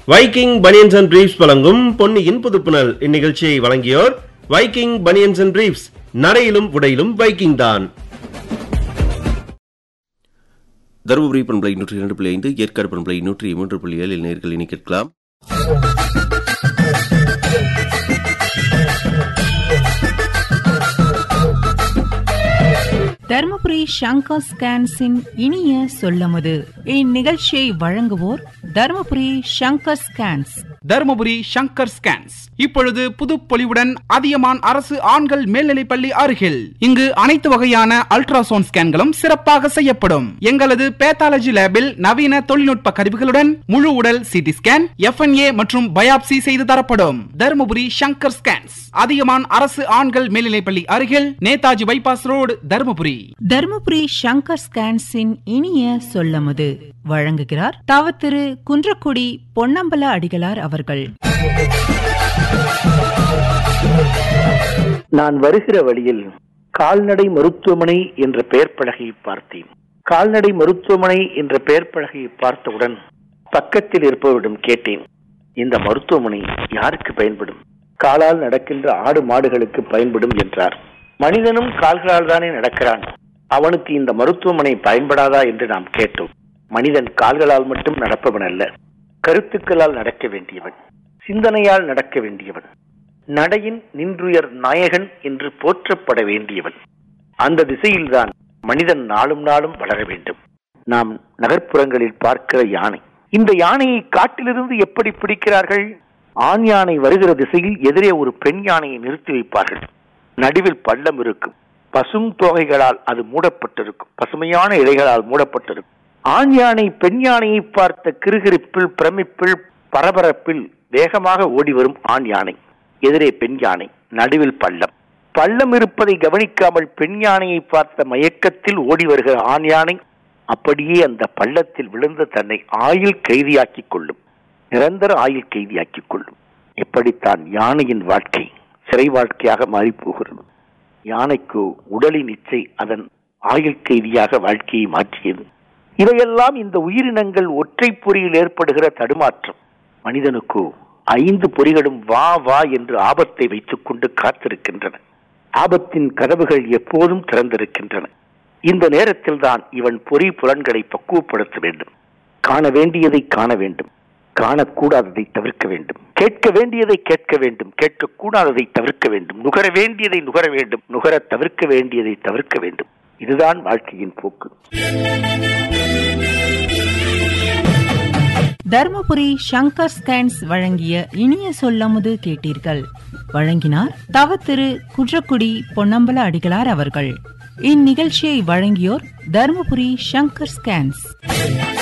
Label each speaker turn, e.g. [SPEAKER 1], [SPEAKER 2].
[SPEAKER 1] Viking banians and briefs வழங்கும் பொன்னியின் புதுப்புணல் இந்நிகழ்ச்சியை வழங்கியோர் வைக்கிங் பனியன்ஸ் அண்ட் பிரீப்ஸ் நரையிலும் உடையிலும் வைக்கிங் தான்
[SPEAKER 2] தருமபுரி பண்பலை நூற்றி இரண்டு புள்ளி ஐந்து ஏற்காடு பண்பலை நூற்றி மூன்று புள்ளி ஏழில் நேர்கள் இனி கேட்கலாம்
[SPEAKER 3] தர்மபுரி சங்கர் ஸ்கேன்ஸின் இனிய சொல்லமுது இந்நிகழ்ச்சியை வழங்குவோர் தர்மபுரி சங்கர் ஸ்கேன்ஸ்
[SPEAKER 4] தருமபுரி சங்கர் ஸ்கேன்ஸ் இப்பொழுது புதுப்பொலிவுடன் அதியமான் அரசு ஆண்கள் மேல்நிலைப்பள்ளி அருகில் இங்கு அனைத்து வகையான அல்ட்ராசவுண்ட் ஸ்கேன்களும் சிறப்பாக செய்யப்படும் எங்களது பேத்தாலஜி லேபில் நவீன தொழில்நுட்ப கருவிகளுடன் முழு உடல் சிடி ஸ்கேன் எஃப்என்ஏ மற்றும் பயாப்சி செய்து தரப்படும் தருமபுரி சங்கர் ஸ்கேன்ஸ் அதியமான் அரசு ஆண்கள் மேல்நிலைப்பள்ளி அருகில் நேதாஜி பைபாஸ் ரோடு தருமபுரி
[SPEAKER 3] தர்மபுரி சங்கர் ஸ்கேன்ஸின் இனிய சொல்லமுது வழங்குகிறார் தவத்திரு குன்றக்குடி பொன்னம்பல அடிகளார் அவர்கள்
[SPEAKER 5] நான் வருகிற வழியில் கால்நடை மருத்துவமனை என்ற பெயர் பலகையை பார்த்தேன் கால்நடை மருத்துவமனை என்ற பெயர் பலகையை பார்த்தவுடன் பக்கத்தில் இருப்பவரிடம் கேட்டேன் இந்த மருத்துவமனை யாருக்கு பயன்படும் காலால் நடக்கின்ற ஆடு மாடுகளுக்கு பயன்படும் என்றார் மனிதனும் கால்களால் தானே நடக்கிறான் அவனுக்கு இந்த மருத்துவமனை பயன்படாதா என்று நாம் கேட்டோம் மனிதன் கால்களால் மட்டும் நடப்பவன் அல்ல கருத்துக்களால் நடக்க வேண்டியவன் சிந்தனையால் நடக்க வேண்டியவன் நடையின் நின்றுயர் நாயகன் என்று போற்றப்பட வேண்டியவன் அந்த திசையில்தான் மனிதன் நாளும் நாளும் வளர வேண்டும் நாம் நகர்ப்புறங்களில் பார்க்கிற யானை இந்த யானையை காட்டிலிருந்து எப்படி பிடிக்கிறார்கள் ஆண் யானை வருகிற திசையில் எதிரே ஒரு பெண் யானையை நிறுத்தி வைப்பார்கள் நடுவில் பள்ளம் இருக்கும் பசும் தோகைகளால் அது மூடப்பட்டிருக்கும் பசுமையான இலைகளால் மூடப்பட்டிருக்கும் ஆண் யானை பெண் யானையை பார்த்த கிருகிருப்பில் பிரமிப்பில் பரபரப்பில் வேகமாக ஓடி வரும் ஆண் யானை எதிரே பெண் யானை நடுவில் பள்ளம் பள்ளம் இருப்பதை கவனிக்காமல் பெண் யானையை பார்த்த மயக்கத்தில் ஓடி வருகிற ஆண் யானை அப்படியே அந்த பள்ளத்தில் விழுந்து தன்னை ஆயுள் கைதியாக்கிக் கொள்ளும் நிரந்தர ஆயுள் கைதியாக்கிக் கொள்ளும் இப்படித்தான் யானையின் வாழ்க்கை சிறை வாழ்க்கையாக மாறி போகிறது யானைக்கு உடலின் இச்சை அதன் ஆயுள் கைதியாக வாழ்க்கையை மாற்றியது இவையெல்லாம் இந்த உயிரினங்கள் ஒற்றை பொறியில் ஏற்படுகிற தடுமாற்றம் மனிதனுக்கு ஐந்து பொறிகளும் வா வா என்று ஆபத்தை வைத்துக் கொண்டு காத்திருக்கின்றன ஆபத்தின் கதவுகள் எப்போதும் திறந்திருக்கின்றன இந்த நேரத்தில் தான் இவன் பொறி புலன்களை பக்குவப்படுத்த வேண்டும் காண வேண்டியதை காண வேண்டும் காணக்கூடாததை தவிர்க்க வேண்டும் கேட்க வேண்டியதை கேட்க வேண்டும் கேட்கக்கூடாததை தவிர்க்க வேண்டும் நுகர வேண்டியதை நுகர வேண்டும் நுகர தவிர்க்க வேண்டியதை தவிர்க்க வேண்டும் இதுதான் வாழ்க்கையின் போக்கு
[SPEAKER 3] தர்மபுரி சங்கர் ஸ்கேன்ஸ் வழங்கிய இனிய சொல்லமுது கேட்டீர்கள் வழங்கினார் தவத்திரு குன்றக்குடி பொன்னம்பல அடிகளார் அவர்கள் இந்நிகழ்ச்சியை வழங்கியோர் தர்மபுரி சங்கர் ஸ்கேன்ஸ்